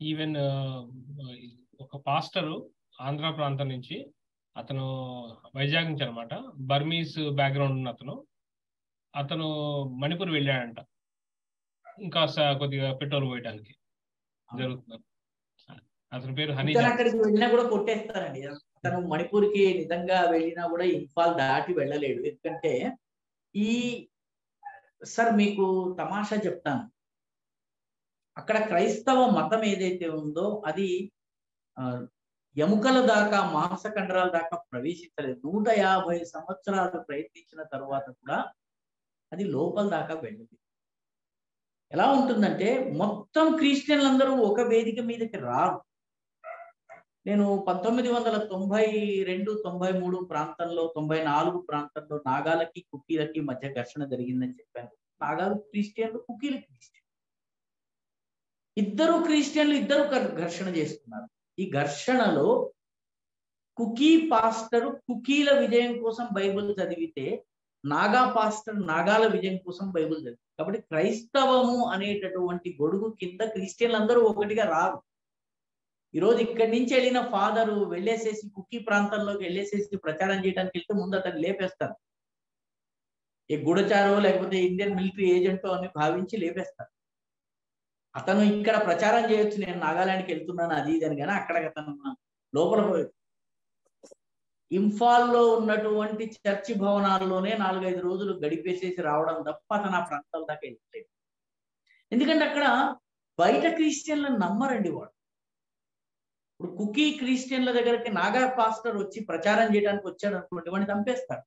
even ఒక pastor Andhra ప్రాంతం నుంచి అతను వైజాగ్ నుంచి అనమాట బర్మీస్ బ్యాక్గ్రౌండ్ ఉన్న అతను అతను మణిపూర్ వెళ్ళాడంట ఇంకా స- కొద్దిగా పెట్రోల్ పోయడానికి జరుగుతుంది అతని పేరు హనీ ఇతను అక్కడికి వెళ్ళినా కూడా కొట్టేస్తారండి అతను మణిపూర్కి నిజంగా వెళ్ళినా కూడా ఇంఫాల్ దాటి వెళ్ళలేడు ఎందుకంటే ఈ సార్ మీకు తమాషా చెప్తాను అక్కడ క్రైస్తవ మతం ఏదైతే ఉందో అది ఆ, ఎముకల దాకా మాంసకండరాల దాకా ప్రవేశించలేదు నూట యాభై సంవత్సరాలు ప్రయత్నించిన తరువాత కూడా అది లోపల దాకా వెళ్ళదు ఎలా ఉంటుందంటే మొత్తం క్రిస్టియన్లందరూ ఒక వేదిక మీదకి రారు నేను పంతొమ్మిది వందల తొంభై రెండు తొంభై మూడు ప్రాంతంలో తొంభై నాలుగు ప్రాంతంలో నాగాలకి కుకీలకి మధ్య ఘర్షణ జరిగిందని చెప్పాను నాగాలు క్రిస్టియన్లు కుకీలు క్రిస్టియన్ ఇద్దరు క్రిస్టియన్లు ఇద్దరు ఘర్- ఘర్షణ చేసుకున్నారు ఈ ఘర్షణలో కుకీ పాస్టర్ కుకీల విజయం కోసం బైబిల్ చదివితే నాగా పాస్టర్ నాగాల విజయం కోసం బైబిల్ చదివి కాబట్టి క్రైస్తవము అనేటటువంటి గొడుగు కింద క్రిస్టియన్లు అందరూ ఒకటిగా రారు ఈరోజు ఇక్కడి నుంచి వెళ్ళిన ఫాదరు వెళ్ళేసేసి కుకీ ప్రాంతంలోకి వెళ్ళేసేసి ప్రచారం చేయడానికి వెళ్తే ముందు అతను లేపేస్తారు ఈ గూఢచారో లేకపోతే ఇండియన్ మిలిటరీ ఏజెంటో అని భావించి లేపేస్తారు అతను ఇక్కడ ప్రచారం చేయొచ్చు నేను నాగాలాండ్కి వెళ్తున్నాను అది ఇది అని కానీ అక్కడ అతను లోపల పోయి- ఇంఫాల్లో ఉన్నటువంటి చర్చి భవనాల్లోనే నాలుగైదు రోజులు గడిపేసేసి రావడం తప్ప అతను ఆ ప్రాంతాల దాకా వెళ్ళలేదు ఎందుకంటే అక్కడ బయట క్రిస్టియన్లను నమ్మరండి వాడు ఇప్పుడు కుకీ క్రిస్టియన్ల దగ్గరికి నాగా పాస్టర్ వచ్చి ప్రచారం చేయడానికి వచ్చాడు అనుకోండి వాడిని చంపేస్తాడు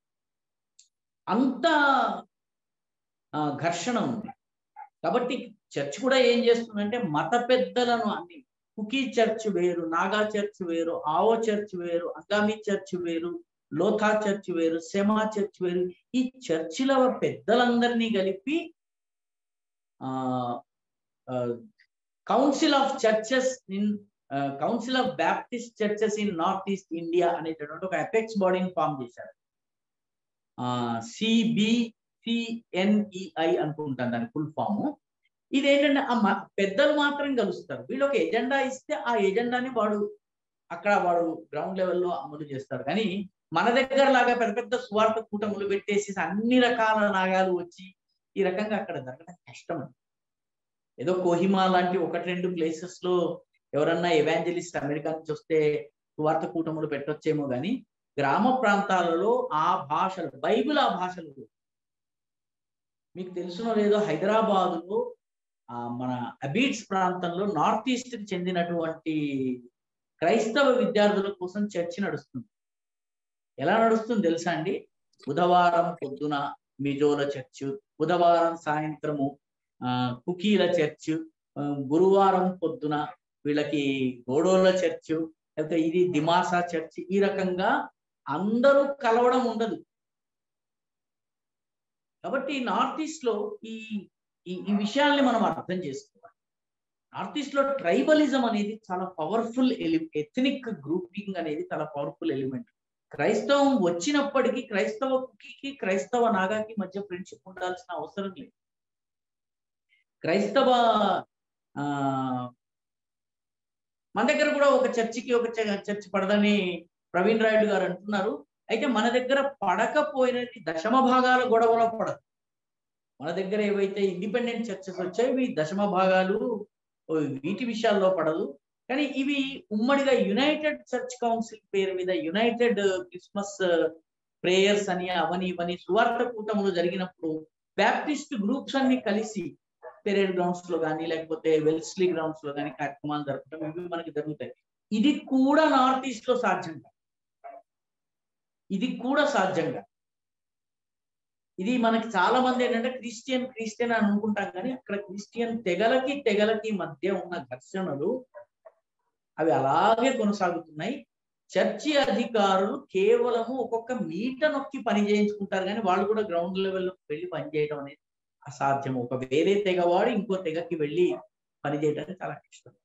అంత ఆ, ఘర్షణ ఉంది కాబట్టి చర్చ్ కూడా ఏం చేస్తుందంటే మత పెద్దలను అన్ని కుకీ చర్చ్ వేరు నాగా చర్చ్ వేరు ఆవో చర్చ్ వేరు అంగామి చర్చ్ వేరు లోథా చర్చ్ వేరు సెమా చర్చ్ వేరు ఈ చర్చిల పెద్దలందరినీ కలిపి council of churches in council of Baptist churches in north east India అనేటటువంటి ఒక అపెక్స్ బాడీని ఫామ్ చేశారు సిబిసిఎన్ఈఐ అనుకుంటాను దాని ఫుల్ ఫామ్ ఇది ఏంటంటే ఆ మ- పెద్దలు మాత్రం కలుస్తారు వీళ్ళు ఒక ఎజెండా ఇస్తే ఆ ఎజెండాని వాడు అక్కడ వాడు గ్రౌండ్ లెవెల్లో అమలు చేస్తారు కానీ మన దగ్గర లాగా పెద్ద పెద్ద సువార్త కూటములు పెట్టేసి అన్ని రకాల నాగాలు వచ్చి ఈ రకంగా అక్కడ జరగడం కష్టం అండి ఏదో కోహిమా లాంటి ఒకటి రెండు ప్లేసెస్ లో ఎవరన్నా ఎవాంజలిస్ట్ అమెరికా నుంచి వస్తే సువార్త కూటములు పెట్టొచ్చేమో కానీ గ్రామ ప్రాంతాలలో ఆ భాషలు బైబిల్ ఆ భాషలు మీకు తెలుసునో లేదో హైదరాబాదులో ఆ మన అబీడ్స్ ప్రాంతంలో నార్త్ ఈస్ట్ కి చెందినటువంటి క్రైస్తవ విద్యార్థుల కోసం చర్చ్ నడుస్తుంది ఎలా నడుస్తుంది తెలుసా అండి బుధవారం పొద్దున మిజోల చర్చ్ బుధవారం సాయంత్రము ఆ కుకీల చర్చ్ ఆ, గురువారం పొద్దున వీళ్ళకి గోడోల చర్చ్ లేకపోతే ఇది దిమాసా చర్చ్ ఈ రకంగా అందరూ కలవడం ఉండదు కాబట్టి నార్త్ ఈస్ట్ లో ఈ ఈ ఈ విషయాల్ని మనం అర్థం చేసుకోవాలి నార్త్ ఈస్ట్ లో ట్రైబలిజం అనేది చాలా పవర్ఫుల్ ఎలి ఎథనిక్ గ్రూపింగ్ అనేది చాలా పవర్ఫుల్ ఎలిమెంట్ క్రైస్తవం వచ్చినప్పటికీ క్రైస్తవ కుకీకి క్రైస్తవ నాగాకి మధ్య ఫ్రెండ్షిప్ ఉండాల్సిన అవసరం లేదు క్రైస్తవ ఆ మన దగ్గర కూడా ఒక చర్చికి ఒక చ- చర్చ్ పడదని ప్రవీణ్ రాయుడు గారు అంటున్నారు అయితే మన దగ్గర పడకపోయినది దశమ భాగాల గొడవలో పడదు మన దగ్గర ఏవైతే ఇండిపెండెంట్ చర్చెస్ వచ్చాయో ఇవి దశమ భాగాలు ఓ వీటి విషయాల్లో పడదు కానీ ఇవి ఉమ్మడిగా యునైటెడ్ చర్చ్ కౌన్సిల్ పేరు మీద యునైటెడ్ క్రిస్మస్ ప్రేయర్స్ అని అవని ఇవని సువార్త కూటములు జరిగినప్పుడు బ్యాప్టిస్ట్ గ్రూప్స్ అన్ని కలిసి పెరేడ్ గ్రౌండ్స్ లో కానీ లేకపోతే వెల్స్లీ గ్రౌండ్స్ లో కానీ కార్యక్రమాలు జరపడం ఇవి మనకి జరుగుతాయి ఇది కూడా నార్త్ ఈస్ట్ లో సాధ్యంగా ఇది కూడా సాధ్యంగా ఇది మనకి చాలా మంది ఏంటంటే క్రిస్టియన్ క్రిస్టియన్ అని అనుకుంటాం కానీ అక్కడ క్రిస్టియన్ తెగలకి తెగలకి మధ్య ఉన్న ఘర్షణలు అవి అలాగే కొనసాగుతున్నాయి చర్చి అధికారులు కేవలము ఒక్కొక్క మీట నొక్కి పని చేయించుకుంటారు కానీ వాళ్ళు కూడా గ్రౌండ్ లెవెల్లో వెళ్ళి పని చేయడం అనేది అసాధ్యం ఒక వేరే తెగవాడు ఇంకో తెగకి వెళ్ళి పని చేయడానికి చాలా కష్టం